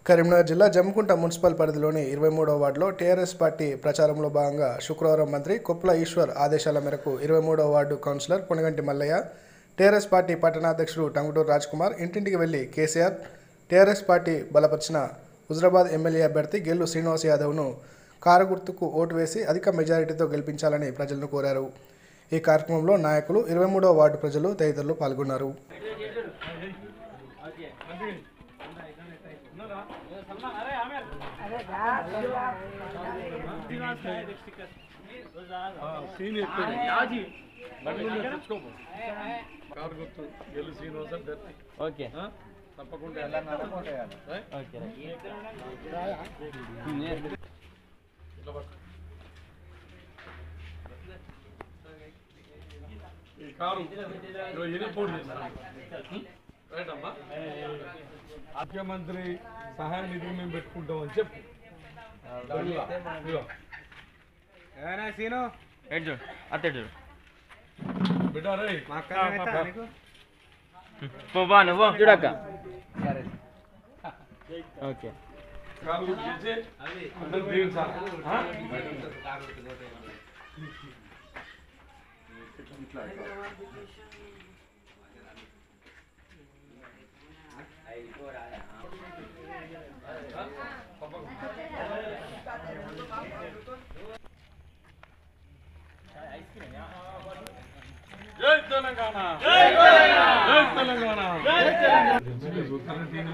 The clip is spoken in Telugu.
కరీంనగర్ జిల్లా జమ్కుంట మున్సిపల్ పరిధిలోని ఇరవై మూడవ వార్డులో టీఆర్ఎస్ పార్టీ ప్రచారంలో భాగంగా శుక్రవారం మంత్రి కొప్పుల ఈశ్వర్ ఆదేశాల మేరకు ఇరవై మూడవ ward councillor Ponaganti Mallaiah TRS party పట్టణాధ్యక్షుడు టంగుటూరు రాజ్కుమార్ ఇంటింటికి వెళ్లి కేసీఆర్ టీఆర్ఎస్ పార్టీ బలపరిచిన హుజరాబాద్ ఎమ్మెల్యే అభ్యర్థి గెల్లు శ్రీనివాస్ యాదవ్ను కారు గుర్తుకు ఓటు వేసి అధిక మెజారిటీతో గెలిపించాలని ప్రజలను కోరారు ఈ కార్యక్రమంలో నాయకులు ఇరవై మూడవ వార్డు ప్రజలు తదితరులు పాల్గొన్నారు సీన్ ఎక్కువ తెచ్చుకోము కారు గుర్తు గెలు శ్రీనివాస అభ్యర్థి ఓకే ఆ? తప్పకుండా ఏ? ఓకే ఇట్లా పట్టు. ఈ కారు ఇదిగో ఇది పోటీ చేస్తాను రైట్ అమ్మా ముఖ్యమంత్రి సహాయ నిధి మేము పెట్టుకుంటామని చెప్పు ఇదిగో. ఏమైనా సీను ఎటు చూడు అత్త చూడు బిడ్డ రే మా అక్క నీకు పో బా నువ్వు చూడక్క ఓకే కారు గుర్తు చేసి అందరూ దీవించాలి ఆ? జై తెలంగాణ జై తెలంగాణ జై తెలంగాణ